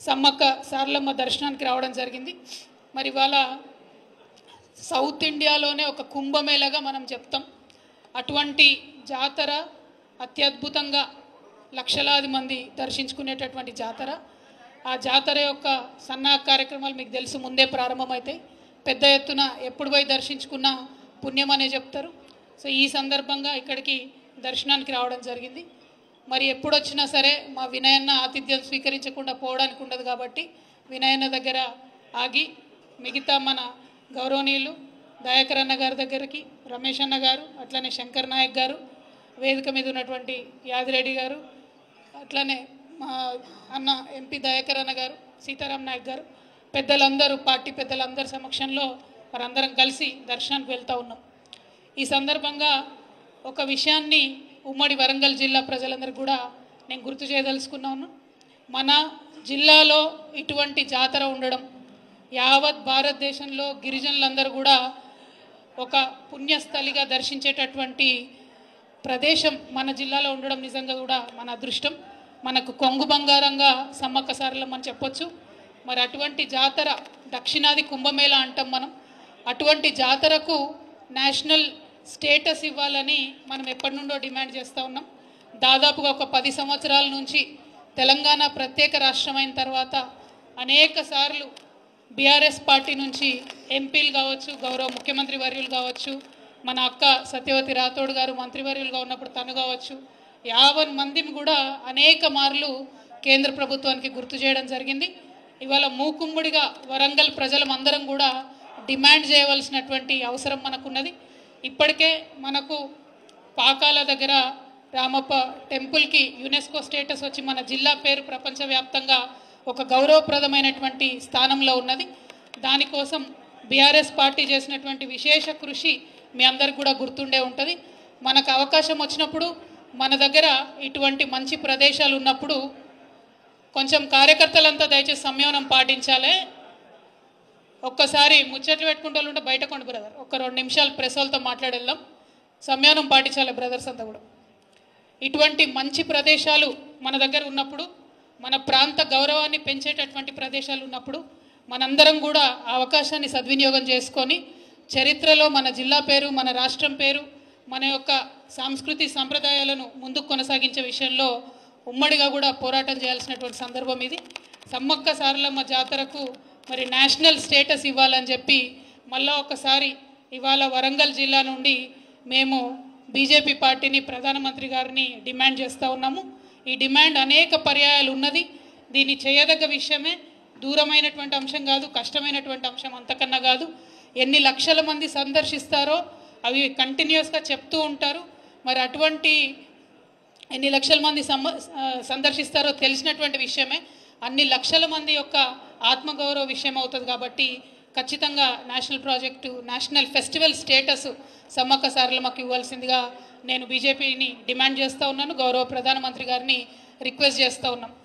సమ్మక్క సారలమ్మ దర్శనానికి రావడం జరిగింది మరి ఇవాళ సౌత్ ఇండియాలోనే ఒక కుంభమేళగా మనం చెప్తాం అటువంటి జాతర అత్యద్భుతంగా లక్షలాది మంది దర్శించుకునేటటువంటి జాతర ఆ జాతర యొక్క సన్నాహ కార్యక్రమాలు మీకు తెలుసు ముందే ప్రారంభమవుతాయి పెద్ద ఎత్తున ఎప్పుడు పోయి దర్శించుకున్నా పుణ్యం అనే చెప్తారు సో ఈ సందర్భంగా ఇక్కడికి దర్శనానికి రావడం జరిగింది మరి ఎప్పుడు వచ్చినా సరే మా వినయన్న ఆతిథ్యం స్వీకరించకుండా పోవడానికి ఉండదు కాబట్టి వినయన్న దగ్గర ఆగి మిగతా మన గౌరవనీయులు దయాకర్ అన్న గారి దగ్గరికి రమేష్ అన్న గారు అట్లనే శంకర్ నాయక్ గారు వేదిక మీద ఉన్నటువంటి యాదిరెడ్డి గారు అట్లనే మా అన్న ఎంపీ దయాకర్ అన్న గారు సీతారాం నాయక్ గారు పెద్దలందరూ పార్టీ పెద్దలందరి సమక్షంలో మరందరం కలిసి దర్శనానికి వెళ్తూ ఉన్నాం ఈ సందర్భంగా ఒక విషయాన్ని ఉమ్మడి వరంగల్ జిల్లా ప్రజలందరికీ కూడా నేను గుర్తు చేయదలుచుకున్నాను మన జిల్లాలో ఇటువంటి జాతర ఉండడం యావత్ భారతదేశంలో గిరిజనులందరూ కూడా ఒక పుణ్యస్థలిగా దర్శించేటటువంటి ప్రదేశం మన జిల్లాలో ఉండడం నిజంగా కూడా మన అదృష్టం మనకు కొంగు బంగారంగా సమ్మక్క సారలం అని చెప్పొచ్చు మరి అటువంటి జాతర దక్షిణాది కుంభమేళ అంటాం మనం అటువంటి జాతరకు నేషనల్ స్టేటస్ ఇవ్వాలని మనం ఎప్పటి నుండో డిమాండ్ చేస్తూ ఉన్నాం దాదాపుగా ఒక పది సంవత్సరాల నుంచి తెలంగాణ ప్రత్యేక రాష్ట్రం అయిన తర్వాత అనేక సార్లు బీఆర్ఎస్ పార్టీ నుంచి ఎంపీలు కావచ్చు గౌరవ ముఖ్యమంత్రి వర్యులు కావచ్చు మన అక్క సత్యవతి రాథోడ్ గారు మంత్రివర్యులుగా ఉన్నప్పుడు తను కావచ్చు యావన్ మందిని కూడా అనేక మార్లు కేంద్ర ప్రభుత్వానికి గుర్తు చేయడం జరిగింది ఇవాళ మూకుమ్మడిగా వరంగల్ ప్రజలమందరం కూడా డిమాండ్ చేయవలసినటువంటి అవసరం మనకున్నది ఇప్పటికే మనకు పాకాల దగ్గర రామప్ప టెంపుల్కి యునెస్కో స్టేటస్ వచ్చి మన జిల్లా పేరు ప్రపంచవ్యాప్తంగా ఒక గౌరవప్రదమైనటువంటి స్థానంలో ఉన్నది దానికోసం బీఆర్ఎస్ పార్టీ చేసినటువంటి విశేష కృషి మీ అందరికి కూడా గుర్తుండే ఉంటుంది మనకు అవకాశం వచ్చినప్పుడు మన దగ్గర ఇటువంటి మంచి ప్రదేశాలు ఉన్నప్పుడు కొంచెం కార్యకర్తలంతా దయచేసి సంయమనం పాటించాలి ఒక్కసారి ముచ్చట్లు పెట్టుకుంటూ ఉంటే బయట కొండ బ్రదర్ ఒక రెండు నిమిషాలు ప్రెస్ వాళ్ళతో మాట్లాడేద్దాం సంయమనం పాటించాలి బ్రదర్స్ అంతా కూడా ఇటువంటి మంచి ప్రదేశాలు మన దగ్గర ఉన్నప్పుడు మన ప్రాంత గౌరవాన్ని పెంచేటటువంటి ప్రదేశాలు ఉన్నప్పుడు మనందరం కూడా ఆ అవకాశాన్ని సద్వినియోగం చేసుకొని చరిత్రలో మన జిల్లా పేరు మన రాష్ట్రం పేరు మన యొక్క సంస్కృతి సంప్రదాయాలను ముందుకు కొనసాగించే విషయంలో ఉమ్మడిగా కూడా పోరాటం చేయాల్సినటువంటి సందర్భం ఇది సమ్మక్క సారలమ్మ జాతరకు మరి నేషనల్ స్టేటస్ ఇవ్వాలని చెప్పి మళ్ళా ఒకసారి ఇవాళ వరంగల్ జిల్లా నుండి మేము బీజేపీ పార్టీని ప్రధానమంత్రి గారిని డిమాండ్ చేస్తూ ఉన్నాము ఈ డిమాండ్ అనేక పర్యాయాలు ఉన్నది దీన్ని చేయదగ్గ విషయమే దూరమైనటువంటి అంశం కాదు కష్టమైనటువంటి అంశం అంతకన్నా కాదు ఎన్ని లక్షల మంది సందర్శిస్తారో అవి కంటిన్యూస్గా చెప్తూ ఉంటారు మరి అటువంటి ఎన్ని లక్షల మంది సమ ఆ, సందర్శిస్తారో తెలిసినటువంటి విషయమే అన్ని లక్షల మంది యొక్క ఆత్మగౌరవ విషయం అవుతుంది కాబట్టి ఖచ్చితంగా national project national festival status Sammakka సారలమ్మకి ఇవ్వాల్సిందిగా నేను బీజేపీని డిమాండ్ చేస్తూ ఉన్నాను గౌరవ ప్రధానమంత్రి గారిని రిక్వెస్ట్ చేస్తూ ఉన్నాం